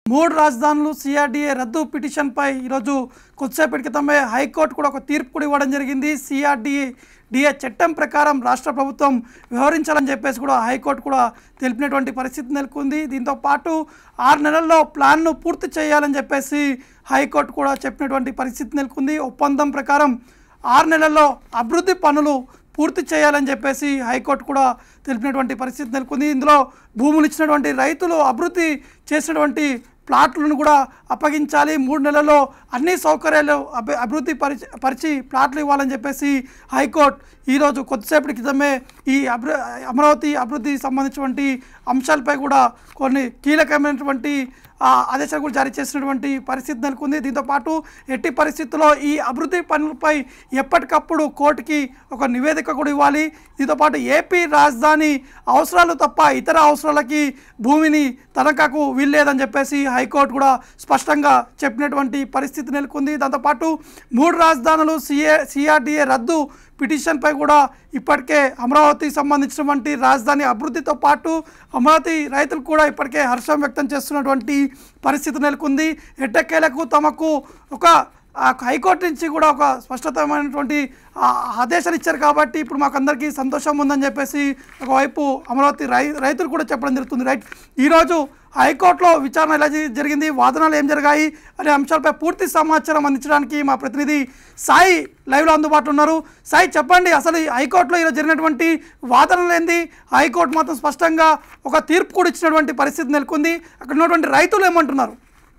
మూడు రాజధానులు సిఆర్డీఏ రద్దు పిటిషన్పై ఈరోజు కొద్దిసేపటి క్రితమే హైకోర్టు కూడా ఒక తీర్పు కూడా ఇవ్వడం జరిగింది సిఆర్డీఏ డిఏ చట్టం ప్రకారం రాష్ట్ర ప్రభుత్వం వ్యవహరించాలని చెప్పేసి కూడా హైకోర్టు కూడా తెలిపినటువంటి పరిస్థితి నెలకొంది దీంతో పాటు ఆరు నెలల్లో ప్లాన్ను పూర్తి చేయాలని చెప్పేసి హైకోర్టు కూడా చెప్పినటువంటి పరిస్థితి నెలకొంది ఒప్పందం ప్రకారం ఆరు నెలల్లో అభివృద్ధి పనులు పూర్తి చేయాలని చెప్పేసి హైకోర్టు కూడా తెలిపినటువంటి పరిస్థితి నెలకొంది ఇందులో భూములు ఇచ్చినటువంటి రైతులు అభివృద్ధి చేసినటువంటి ప్లాట్లను కూడా అప్పగించాలి మూడు నెలల్లో అన్ని సౌకర్యాలు అభి అభివృద్ధి పరిచి పరిచి ప్లాట్లు ఇవ్వాలని చెప్పేసి హైకోర్టు ఈరోజు కొద్దిసేపటి క్రితమే ఈ అభి అమరావతి అభివృద్ధికి సంబంధించినటువంటి అంశాలపై కూడా కొన్ని కీలకమైనటువంటి ఆ, ఆదేశాలు కూడా జారీ చేసినటువంటి పరిస్థితి నెలకొంది దీంతోపాటు ఎట్టి పరిస్థితుల్లో ఈ అభివృద్ధి పనులపై ఎప్పటికప్పుడు కోర్టుకి ఒక నివేదిక కూడా ఇవ్వాలి దీంతోపాటు ఏపీ రాజధాని అవసరాలు తప్ప ఇతర అవసరాలకి భూమిని తనఖాకు వీల్లేదని చెప్పేసి హైకోర్టు కూడా స్పష్టంగా చెప్పినటువంటి పరిస్థితి నెలకొంది దాంతోపాటు మూడు రాజధానులు సిఏ సిఆర్డీఏ రద్దు పిటిషన్పై కూడా ఇప్పటికే అమరావతికి సంబంధించినటువంటి రాజధాని అభివృద్ధితో పాటు అమరావతి రైతులు కూడా ఇప్పటికే హర్షం వ్యక్తం చేస్తున్నటువంటి పరిస్థితి నెలకొంది ఎట్టకేలకు తమకు ఒక ఆ హైకోర్టు నుంచి కూడా ఒక స్పష్టతమైనటువంటి ఆ, ఆదేశాలు ఇచ్చారు కాబట్టి ఇప్పుడు మాకు అందరికీ సంతోషం ఉందని చెప్పేసి ఒకవైపు అమరావతి రై రైతులు కూడా చెప్పడం జరుగుతుంది రైట్ ఈరోజు హైకోర్టులో విచారణ ఎలా జరి- జరిగింది వాదనలు ఏం జరిగాయి అనే అంశాలపై పూర్తి సమాచారం అందించడానికి మా ప్రతినిధి సాయి లైవ్లో అందుబాటులో ఉన్నారు సాయి చెప్పండి అసలు ఈ హైకోర్టులో ఈరోజు జరిగినటువంటి వాదనలు ఏంది హైకోర్టు మాత్రం స్పష్టంగా ఒక తీర్పు కూడా ఇచ్చినటువంటి పరిస్థితి నెలకొంది అక్కడ ఉన్నటువంటి రైతులు ఏమంటున్నారు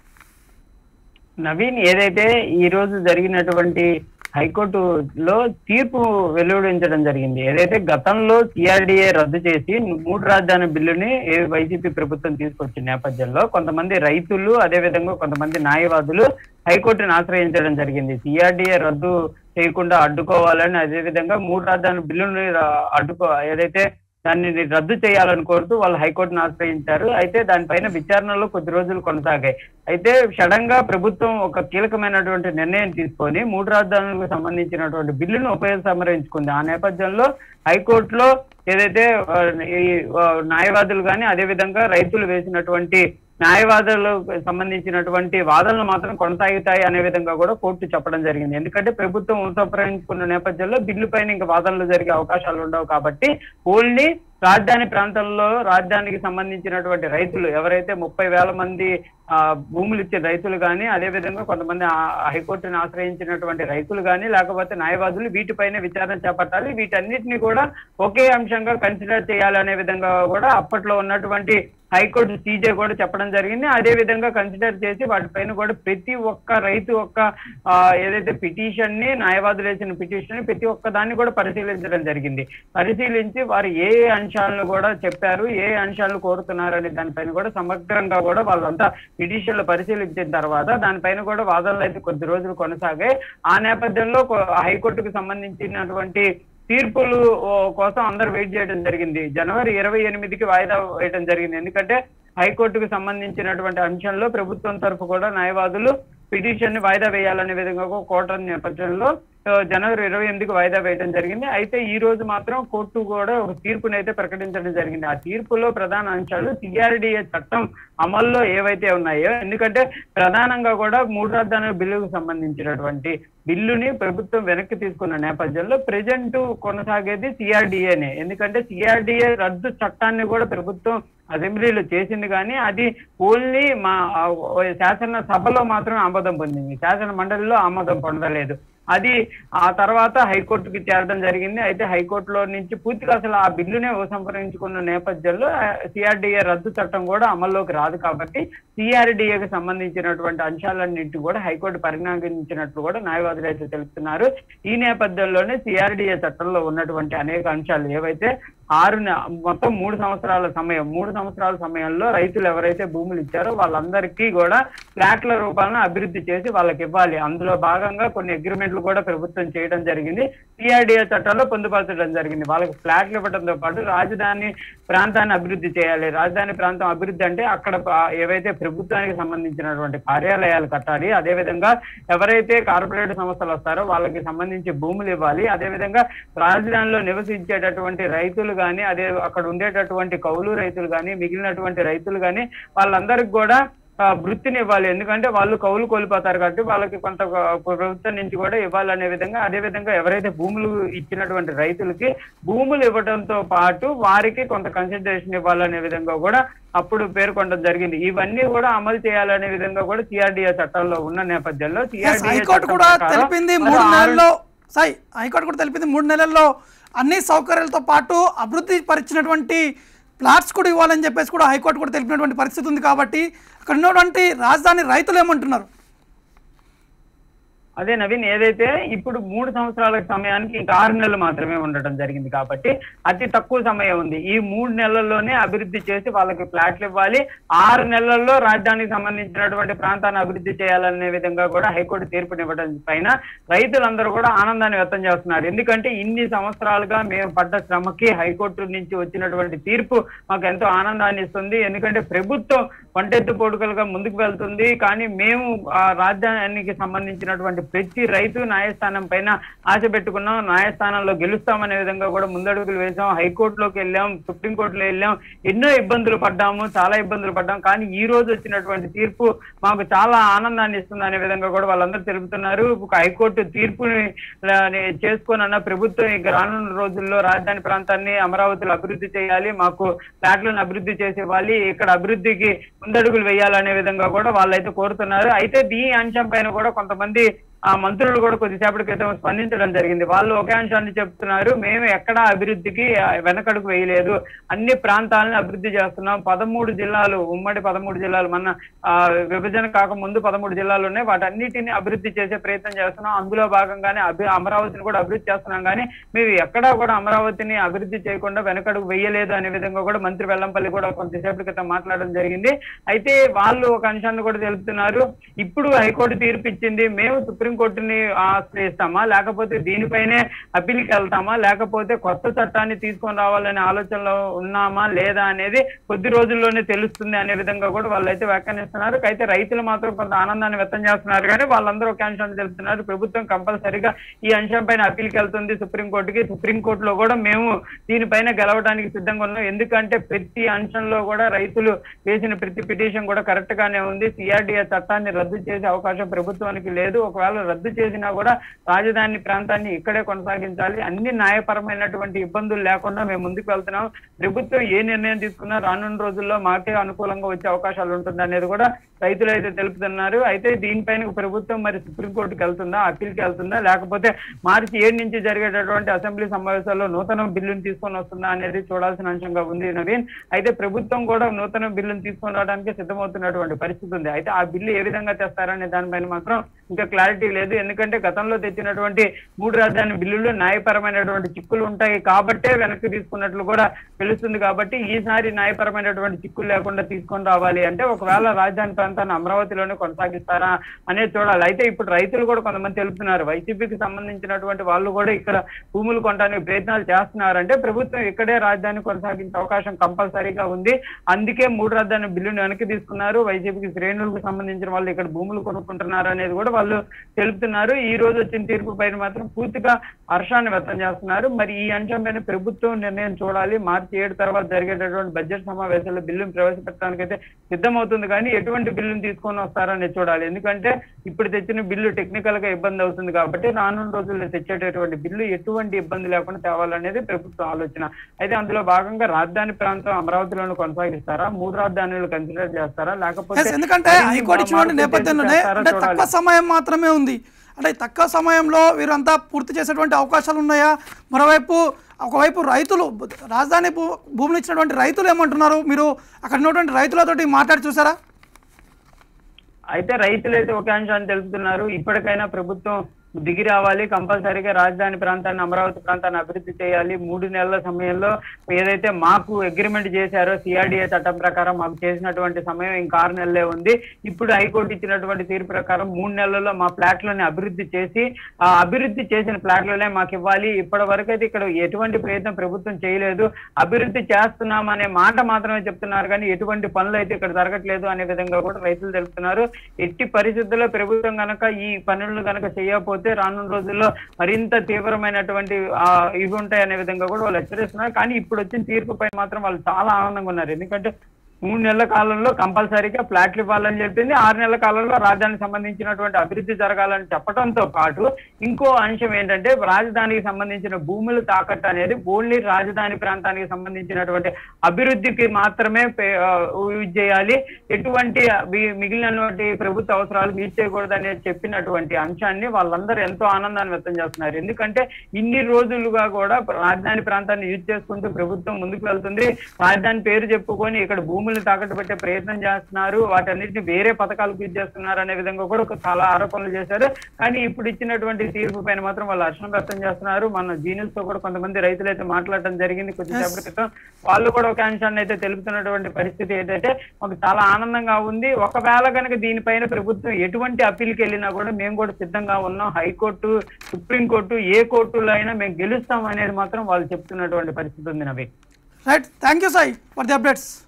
నవీన్ ఏదైతే ఈ రోజు జరిగినటువంటి హైకోర్టులో తీర్పు వెలువడించడం జరిగింది ఏదైతే గతంలో సిఆర్డీఏ రద్దు చేసి మూడు రాజధాని బిల్లుని ఏ వైసీపీ ప్రభుత్వం తీసుకొచ్చిన నేపథ్యంలో కొంతమంది రైతులు అదేవిధంగా కొంతమంది న్యాయవాదులు హైకోర్టును ఆశ్రయించడం జరిగింది సిఆర్డీఏ రద్దు చేయకుండా అడ్డుకోవాలని అదేవిధంగా మూడు రాజధాని బిల్లుని ర- అడ్డుకో ఏదైతే దాన్ని రద్దు చేయాలని కోరుతూ వాళ్ళు హైకోర్టును ఆశ్రయించారు అయితే దానిపైన విచారణలు కొద్ది రోజులు కొనసాగాయి అయితే సడన్ గా ప్రభుత్వం ఒక కీలకమైనటువంటి నిర్ణయం తీసుకొని మూడు రాజధానులకు సంబంధించినటువంటి బిల్లును ఉపయోగించుకుంది ఆ నేపథ్యంలో హైకోర్టులో ఏదైతే ఆ, ఈ ఆ, న్యాయవాదులు కానీ అదేవిధంగా రైతులు వేసినటువంటి న్యాయవాదులకు సంబంధించినటువంటి వాదనలు మాత్రం కొనసాగుతాయి అనే విధంగా కూడా కోర్టు చెప్పడం జరిగింది ఎందుకంటే ప్రభుత్వం ఉపయోగించుకున్న నేపథ్యంలో బిల్లు పైన ఇంకా వాదనలు జరిగే అవకాశాలు ఉండవు కాబట్టి ఓన్లీ రాజధాని ప్రాంతంలో రాజధానికి సంబంధించినటువంటి రైతులు ఎవరైతే ముప్పై వేల మంది ఆ, భూములు ఇచ్చే రైతులు కానీ అదేవిధంగా కొంతమంది ఆ- హైకోర్టుని ఆశ్రయించినటువంటి రైతులు కానీ లేకపోతే న్యాయవాదులు వీటిపైన విచారణ చేపట్టాలి వీటన్నిటిని కూడా ఒకే అంశంగా కన్సిడర్ చేయాలి అనే విధంగా కూడా అప్పట్లో ఉన్నటువంటి హైకోర్టు సీజే కూడా చెప్పడం జరిగింది అదే విధంగా కన్సిడర్ చేసి వాటిపైన కూడా ప్రతి ఒక్క రైతు ఒక్క ఆ, ఏదైతే పిటిషన్ ని న్యాయవాదులు వేసిన పిటిషన్ ని ప్రతి ఒక్క దాన్ని కూడా పరిశీలించడం జరిగింది పరిశీలించి వారు ఏ అంశాలను కూడా చెప్పారు ఏ అంశాలను కోరుతున్నారు అనే దానిపైన కూడా సమగ్రంగా కూడా వాళ్ళంతా పిటిషన్లు పరిశీలించిన తర్వాత దానిపైన కూడా వాదనలు అయితే కొద్ది రోజులు కొనసాగాయి ఆ నేపథ్యంలో కొ- హైకోర్టుకు సంబంధించినటువంటి తీర్పులు ఓ, కోసం అందరూ వెయిట్ చేయడం జరిగింది జనవరి ఇరవై ఎనిమిదికి వాయిదా వేయడం జరిగింది ఎందుకంటే హైకోర్టుకు సంబంధించినటువంటి అంశంలో ప్రభుత్వం తరఫు కూడా న్యాయవాదులు పిటిషన్ ని వాయిదా వేయాలనే విధంగా ఒక కోర్టు నేపథ్యంలో ఆ, జనవరి ఇరవై ఎనిమిదికి వాయిదా వేయడం జరిగింది అయితే ఈ రోజు మాత్రం కోర్టు కూడా ఒక తీర్పుని అయితే ప్రకటించడం జరిగింది ఆ తీర్పులో ప్రధాన అంశాలు సిఆర్డిఏ చట్టం అమల్లో ఏవైతే ఉన్నాయో ఎందుకంటే ప్రధానంగా కూడా మూడు రాజధానుల బిల్లుకు సంబంధించినటువంటి బిల్లుని ప్రభుత్వం వెనక్కి తీసుకున్న నేపథ్యంలో ప్రజెంట్ కొనసాగేది సిఆర్డిఏనే ఎందుకంటే సిఆర్డిఏ రద్దు చట్టాన్ని కూడా ప్రభుత్వం అసెంబ్లీలో చేసింది కానీ అది ఓన్లీ మా ఆ, శాసన సభలో మాత్రమే ఆమోదం పొందింది శాసన మండలిలో ఆమోదం పొందలేదు అది ఆ తర్వాత హైకోర్టుకి చేరడం జరిగింది అయితే హైకోర్టులో నుంచి పూర్తిగా అసలు ఆ బిల్లునే ఉపసంహరించుకున్న నేపథ్యంలో సిఆర్డిఏ రద్దు చట్టం కూడా అమల్లోకి రాదు కాబట్టి సిఆర్డిఏకి సంబంధించినటువంటి అంశాలన్నింటి కూడా హైకోర్టు పరిగణించినట్లు కూడా న్యాయవాదులు అయితే తెలుపుతున్నారు ఈ నేపథ్యంలోనే సిఆర్డిఏ చట్టంలో ఉన్నటువంటి అనేక అంశాలు ఏవైతే ఆరు నె- మొత్తం మూడు సంవత్సరాల సమయం మూడు సంవత్సరాల సమయంలో రైతులు ఎవరైతే భూములు ఇచ్చారో వాళ్ళందరికీ కూడా ఫ్లాట్ల రూపాన అభివృద్ధి చేసి వాళ్ళకి ఇవ్వాలి అందులో భాగంగా కొన్ని అగ్రిమెంట్లు కూడా ప్రభుత్వం చేయడం జరిగింది సిఆర్డిఏ చట్టంలో పొందుపరచడం జరిగింది వాళ్ళకి ఫ్లాట్లు ఇవ్వడంతో పాటు రాజధాని ప్రాంతాన్ని అభివృద్ధి చేయాలి రాజధాని ప్రాంతం అభివృద్ధి అంటే అక్కడ ప- ఏవైతే ప్రభుత్వానికి సంబంధించినటువంటి కార్యాలయాలు కట్టాలి అదేవిధంగా ఎవరైతే కార్పొరేట్ సంస్థలు వస్తారో వాళ్ళకి సంబంధించి భూములు ఇవ్వాలి అదేవిధంగా రాజధానిలో నివసించేటటువంటి రైతులు కానీ అదే అక్కడ ఉండేటటువంటి కౌలు రైతులు కానీ మిగిలినటువంటి రైతులు కానీ వాళ్ళందరికి కూడా ఆ, వృత్తిని ఇవ్వాలి ఎందుకంటే వాళ్ళు కౌలు కోల్పోతారు కాబట్టి వాళ్ళకి కొంత ఆ, ప్రభుత్వం నుంచి కూడా ఇవ్వాలనే విధంగా అదే విధంగా ఎవరైతే భూములు ఇచ్చినటువంటి రైతులకి భూములు ఇవ్వడంతో పాటు వారికి కొంత కన్సిడరేషన్ ఇవ్వాలనే విధంగా కూడా అప్పుడు పేర్కొనడం జరిగింది ఇవన్నీ కూడా అమలు చేయాలనే విధంగా కూడా సిఆర్డిఏ చట్టంలో ఉన్న నేపథ్యంలో ఎస్, CRDA హైకోర్టు చట్టం కూడా ప్రకారం తెలిపింది మరో మూడు ఆరు నెలల్లో సాయి హైకోర్టు కూడా తెలిపింది మూడు నెలల్లో అన్ని సౌకర్యాలతో పాటు అభివృద్ధి పరిచినటువంటి ప్లాట్స్ కూడా ఇవ్వాలని చెప్పేసి కూడా హైకోర్టు కూడా తెలిపినటువంటి పరిస్థితి ఉంది కాబట్టి అక్కడ ఉన్నటువంటి రాజధాని రైతులు ఏమంటున్నారు అదే నవీన్ ఏదైతే ఇప్పుడు మూడు సంవత్సరాల సమయానికి ఇంకా ఆరు నెలలు మాత్రమే ఉండటం జరిగింది కాబట్టి అతి తక్కువ సమయం ఉంది ఈ మూడు నెలల్లోనే అభివృద్ధి చేసి వాళ్ళకి ఫ్లాట్లు ఇవ్వాలి ఆరు నెలల్లో రాజధానికి సంబంధించినటువంటి ప్రాంతాన్ని అభివృద్ధి చేయాలనే విధంగా కూడా హైకోర్టు తీర్పునివ్వడం పైన రైతులందరూ కూడా ఆనందాన్ని వ్యక్తం చేస్తున్నారు ఎందుకంటే ఇన్ని సంవత్సరాలుగా మేము పడ్డ శ్రమకి హైకోర్టు నుంచి వచ్చినటువంటి తీర్పు మాకు ఎంతో ఆనందాన్ని ఇస్తుంది ఎందుకంటే ప్రభుత్వం వంటెత్తు పొడుకలుగా ముందుకు వెళ్తుంది కానీ మేము ఆ రాజ్యానికి సంబంధించినటువంటి ప్రతి రైతు న్యాయస్థానం పైన ఆశ పెట్టుకున్నాం న్యాయస్థానంలో గెలుస్తామనే విధంగా కూడా ముందడుగులు వేసాం హైకోర్టులోకి వెళ్ళాం సుప్రీంకోర్టులో వెళ్ళాం ఎన్నో ఇబ్బందులు పడ్డాము చాలా ఇబ్బందులు పడ్డాం కానీ ఈ రోజు వచ్చినటువంటి తీర్పు మాకు చాలా ఆనందాన్ని ఇస్తుంది అనే విధంగా కూడా వాళ్ళందరూ తెలుపుతున్నారు ఒక హైకోర్టు తీర్పుని ఆ, చేసుకోనన్న ప్రభుత్వం ఇక రానున్న రోజుల్లో రాజధాని ప్రాంతాన్ని అమరావతిలో అభివృద్ధి చేయాలి మాకు ఫ్లాట్లను అభివృద్ధి చేసి ఇవ్వాలి ఇక్కడ అభివృద్ధికి ముందడుగులు వేయాలనే విధంగా కూడా వాళ్ళైతే కోరుతున్నారు అయితే ఈ అంశం పైన కూడా కొంతమంది ఆ మంత్రులు కూడా కొద్దిసేపటి క్రితం స్పందించడం జరిగింది వాళ్ళు ఒకే అంశాన్ని చెప్తున్నారు మేము ఎక్కడా అభివృద్ధికి ఆ, వెనకడుగు వేయలేదు అన్ని ప్రాంతాలను అభివృద్ధి చేస్తున్నాం పదమూడు జిల్లాలు ఉమ్మడి పదమూడు జిల్లాలు మన ఆ, విభజన కాకముందు పదమూడు జిల్లాలు ఉన్నాయి వాటన్నిటిని అభివృద్ధి చేసే ప్రయత్నం చేస్తున్నాం అందులో భాగంగానే అభి అమరావతిని కూడా అభివృద్ధి చేస్తున్నాం కానీ మేము ఎక్కడా కూడా అమరావతిని అభివృద్ధి చేయకుండా వెనకడుగు వేయలేదు అనే విధంగా కూడా మంత్రి వెల్లంపల్లి కూడా కొంతసేపటి క్రితం మాట్లాడడం జరిగింది అయితే వాళ్ళు ఒక అంశాన్ని కూడా తెలుపుతున్నారు ఇప్పుడు హైకోర్టు తీర్పు ఇచ్చింది మేము సుప్రీంకోర్టుని ఆశ్రయిస్తామా లేకపోతే దీనిపైనే అప్పీల్కి వెళ్తామా లేకపోతే కొత్త చట్టాన్ని తీసుకొని రావాలనే ఆలోచనలో ఉన్నామా లేదా అనేది కొద్ది రోజుల్లోనే తెలుస్తుంది అనే విధంగా కూడా వాళ్ళు అయితే వ్యాఖ్యానిస్తున్నారు అయితే రైతులు మాత్రం కొంత ఆనందాన్ని వ్యక్తం చేస్తున్నారు కానీ వాళ్ళందరూ ఒక అంశాన్ని తెలుపుతున్నారు ప్రభుత్వం కంపల్సరిగా ఈ అంశం పైన అప్పీల్కి వెళ్తుంది సుప్రీంకోర్టుకి సుప్రీంకోర్టులో కూడా మేము దీనిపైన గెలవడానికి సిద్ధంగా ఉన్నాం ఎందుకంటే ప్రతి అంశంలో కూడా రైతులు వేసిన ప్రతి పిటిషన్ కూడా కరెక్ట్ గానే ఉంది సిఆర్డిఏ చట్టాన్ని రద్దు చేసే అవకాశం ప్రభుత్వానికి లేదు ఒకవేళ రద్దు చేసినా కూడా రాజధాని ప్రాంతాన్ని ఇక్కడే కొనసాగించాలి అన్ని న్యాయపరమైనటువంటి ఇబ్బందులు లేకుండా మేము ముందుకు వెళ్తున్నాం ప్రభుత్వం ఏ నిర్ణయం తీసుకున్నా రానున్న రోజుల్లో మాకే అనుకూలంగా వచ్చే అవకాశాలు ఉంటుంది అనేది కూడా రైతులు అయితే తెలుపుతున్నారు అయితే దీనిపైన ప్రభుత్వం మరి సుప్రీంకోర్టుకి వెళ్తుందా అప్పీల్కి వెళ్తుందా లేకపోతే మార్చి ఏడు నుంచి జరిగేటటువంటి అసెంబ్లీ సమావేశాల్లో నూతన బిల్లును తీసుకొని వస్తుందా అనేది చూడాల్సిన అంశంగా ఉంది నవీన్ అయితే ప్రభుత్వం కూడా నూతన బిల్లును తీసుకొని రావడానికి సిద్ధమవుతున్నటువంటి పరిస్థితి ఉంది అయితే ఆ బిల్లు ఏ విధంగా తెస్తారనే దానిపైన మాత్రం ఇంకా క్లారిటీ లేదు ఎందుకంటే గతంలో తెచ్చినటువంటి మూడు రాజధాని బిల్లులు న్యాయపరమైనటువంటి చిక్కులు ఉంటాయి కాబట్టే వెనక్కి తీసుకున్నట్లు కూడా తెలుస్తుంది కాబట్టి ఈసారి న్యాయపరమైనటువంటి చిక్కులు లేకుండా తీసుకొని రావాలి అంటే ఒకవేళ రాజధాని ప్రాంతాన్ని అమరావతిలోనే కొనసాగిస్తారా అనేది చూడాలి అయితే ఇప్పుడు రైతులు కూడా కొంతమంది తెలుపుతున్నారు వైసీపీకి సంబంధించినటువంటి వాళ్ళు కూడా ఇక్కడ భూములు కొనడానికి ప్రయత్నాలు చేస్తున్నారు అంటే ప్రభుత్వం ఇక్కడే రాజధాని కొనసాగించే అవకాశం కంపల్సరీగా ఉంది అందుకే మూడు రాజధాని బిల్లును వెనక్కి తీసుకున్నారు వైసీపీకి శ్రేణులకు సంబంధించిన వాళ్ళు ఇక్కడ భూములు కొనుక్కుంటున్నారు అనేది కూడా వాళ్ళు తెలుపుతున్నారు ఈ రోజు వచ్చిన తీర్పు పైన మాత్రం పూర్తిగా హర్షాన్ని వ్యక్తం చేస్తున్నారు మరి ఈ అంశం పైన ప్రభుత్వం నిర్ణయం చూడాలి మార్చి ఏడు తర్వాత జరిగేటటువంటి బడ్జెట్ సమావేశాల్లో బిల్లును ప్రవేశపెట్టడానికి అయితే సిద్ధమవుతుంది కానీ ఎటువంటి బిల్లును తీసుకొని వస్తారనేది చూడాలి ఎందుకంటే ఇప్పుడు తెచ్చిన బిల్లు టెక్నికల్ గా ఇబ్బంది అవుతుంది కాబట్టి రానున్న రోజుల్లో తెచ్చేటటువంటి బిల్లు ఎటువంటి ఇబ్బంది లేకుండా తేవాలనేది ప్రభుత్వ ఆలోచన అయితే అందులో భాగంగా రాజధాని ప్రాంతం అమరావతిలోనే కొనసాగిస్తారా మూడు రాజధానులు కన్సిడర్ చేస్తారా లేకపోతే ఎస్ ఎందుకంటే మరిన్ని హైకోర్టు ఇచ్చినటువంటి మార్పులు నేపథ్యంలోనే చేస్తారా అంటే చూడాలి. తక్కువ సమయం మాత్రమే ఉంది అంటే తక్కువ సమయంలో వీరంతా పూర్తి చేసేటువంటి అవకాశాలు ఉన్నాయా మరోవైపు ఒకవైపు రైతులు రాజధాని భూ భూములు ఇచ్చినటువంటి రైతులు ఏమంటున్నారు మీరు అక్కడ ఉన్నటువంటి రైతులతోటి మాట్లాడి చూసారా అయితే రైతులైతే ఒక అంశాన్ని తెలుపుతున్నారు ఇప్పటికైనా ప్రభుత్వం దిగి రావాలి కంపల్సరీగా రాజధాని ప్రాంతాన్ని అమరావతి ప్రాంతాన్ని అభివృద్ధి చేయాలి మూడు నెలల సమయంలో ఏదైతే మాకు అగ్రిమెంట్ చేశారో సిఆర్డిఏ చట్టం ప్రకారం మాకు చేసినటువంటి సమయం ఇంకా ఆరు నెలలే ఉంది ఇప్పుడు హైకోర్టు ఇచ్చినటువంటి తీర్పు ప్రకారం మూడు నెలల్లో మా ఫ్లాట్లని అభివృద్ధి చేసి ఆ అభివృద్ధి చేసిన ఫ్లాట్లనే మాకు ఇవ్వాలి ఇప్పటి వరకు అయితే ఇక్కడ ఎటువంటి ప్రయత్నం ప్రభుత్వం చేయలేదు అభివృద్ధి చేస్తున్నాం అనే మాట మాత్రమే చెప్తున్నారు కానీ ఎటువంటి పనులు అయితే ఇక్కడ జరగట్లేదు అనే విధంగా కూడా రైతులు తెలుపుతున్నారు ఎట్టి పరిస్థితుల్లో ప్రభుత్వం గనక ఈ పనులను గనక చేయకపోతే రానున్న రోజుల్లో మరింత తీవ్రమైనటువంటి ఆ, ఇవి ఉంటాయి అనే విధంగా కూడా వాళ్ళు హెచ్చరిస్తున్నారు కానీ ఇప్పుడు వచ్చిన తీర్పుపై మాత్రం వాళ్ళు చాలా ఆనందంగా ఉన్నారు ఎందుకంటే మూడు నెలల కాలంలో కంపల్సరీగా ఫ్లాట్లు ఇవ్వాలని చెప్పింది ఆరు నెలల కాలంలో రాజధానికి సంబంధించినటువంటి అభివృద్ధి జరగాలని చెప్పడంతో పాటు ఇంకో అంశం ఏంటంటే రాజధానికి సంబంధించిన భూములు తాకట్టు అనేది ఓన్లీ రాజధాని ప్రాంతానికి సంబంధించినటువంటి అభివృద్ధికి మాత్రమే పే- ఆ, యూజ్ చేయాలి ఎటువంటి మి- మిగిలినటువంటి ప్రభుత్వ అవసరాలు మీట్ చేయకూడదు అనేది చెప్పినటువంటి అంశాన్ని వాళ్ళందరూ ఎంతో ఆనందాన్ని వ్యక్తం చేస్తున్నారు ఎందుకంటే ఇన్ని రోజులుగా కూడా రాజధాని ప్రాంతాన్ని యూజ్ చేసుకుంటూ ప్రభుత్వం ముందుకు వెళ్తుంది రాజధాని పేరు చెప్పుకొని ఇక్కడ భూములు తాకట్టు పెట్టే ప్రయత్నం చేస్తున్నారు వాటన్నిటిని వేరే పథకాలకు యూజ్ చేస్తున్నారు అనే విధంగా కూడా ఒక చాలా ఆరోపణలు చేశారు కానీ ఇప్పుడు ఇచ్చినటువంటి తీర్పు పైన మాత్రం వాళ్ళు హర్షం వ్యక్తం చేస్తున్నారు మన జీనియస్ తో కూడా కొంతమంది రైతులు అయితే మాట్లాడటం జరిగింది కొద్దిసేపటి క్రితం వాళ్ళు కూడా ఒక అంశాన్ని అయితే తెలుపుతున్నటువంటి పరిస్థితి ఏంటంటే మాకు చాలా ఆనందంగా ఉంది ఒకవేళ కనుక దీనిపైన ప్రభుత్వం ఎటువంటి అప్పీల్కి వెళ్ళినా కూడా మేము కూడా సిద్ధంగా ఉన్నాం హైకోర్టు సుప్రీంకోర్టు ఏ కోర్టులో అయినా మేము గెలుస్తాం అనేది మాత్రం వాళ్ళు చెప్తున్నటువంటి పరిస్థితి ఉంది Naveen right thank you Sai for the updates